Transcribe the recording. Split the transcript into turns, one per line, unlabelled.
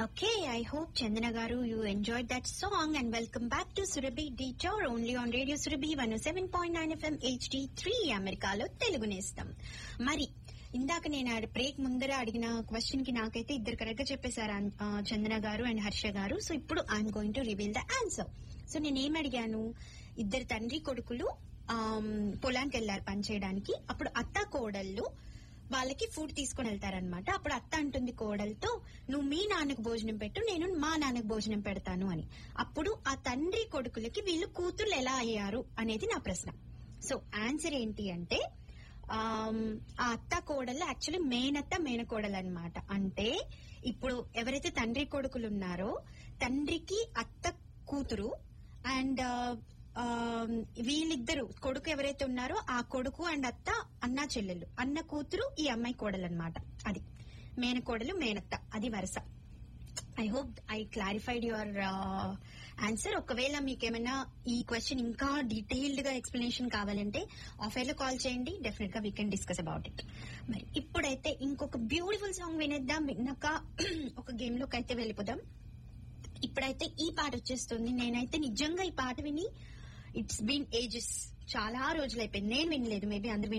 Okay, I hope Chandana Garu you enjoyed that song and welcome back to Surabhi Detour only on Radio Surabhi 107.9 FM HD3 అమెరికాలో తెలుగు నేస్తం మరి ఇందాక నేను ఆ break ముందర అడిగిన క్వశ్చన్ కి నాకైతే ఇద్దరు కరెక్ట్ గా చెప్పేశారు అన్- ఆ, చందన గారు అండ్ హర్ష గారు సో ఇప్పుడు I'm going to reveal the answer so నేనేం అడిగాను ఇద్దరు తండ్రి కొడుకులు ఆమ్, పొలానికి వెళ్లారు పని చేయడానికి అప్పుడు అత్త కోడళ్ళు వాళ్ళకి ఫుడ్ తీసుకుని వెళ్తారనమాట అప్పుడు అత్త అంటుంది కోడలతో నువ్వు మీ నాన్నకు భోజనం పెట్టు నేను మా నాన్నకు భోజనం పెడతాను అని అప్పుడు ఆ తండ్రి కొడుకులకి వీళ్ళు కూతుర్లు ఎలా అయ్యారు అనేది నా ప్రశ్న సో ఆన్సర్ ఏంటి అంటే ఆమ్, ఆ అత్త కోడలు యాక్చువల్లీ మేనత్త మేనకోడలు అన్నమాట అంటే ఇప్పుడు ఎవరైతే తండ్రి కొడుకులు ఉన్నారో తండ్రికి అత్త కూతురు అండ్ వీళ్ళిద్దరు కొడుకు ఎవరైతే ఉన్నారో ఆ కొడుకు అండ్ అత్త అన్న చెల్లెలు అన్న కూతురు ఈ అమ్మాయి కోడలు అన్నమాట అది మేనకోడలు మేనత్త అది వరుస I hope I clarified your answer ఒకవేళ మీకేమైనా ఈ క్వశ్చన్ ఇంకా డీటెయిల్డ్ గా ఎక్స్ప్లెనేషన్ కావాలంటే ఆఫర్ లో కాల్ చేయండి డెఫినెట్ గా we can discuss about it మరి ఇప్పుడైతే ఇంకొక బ్యూటిఫుల్ సాంగ్ వినేద్దాం విన్నాక ఒక గేమ్ లోకి అయితే వెళ్ళిపోదాం ఇప్పుడైతే ఈ పాట వచ్చేస్తుంది నేనైతే నిజంగా ఈ పాట విని ఇట్స్ బీన్ ఏజెస్ చాలా రోజులు అయిపోయింది నేను వినలేదు మేబీ అందరు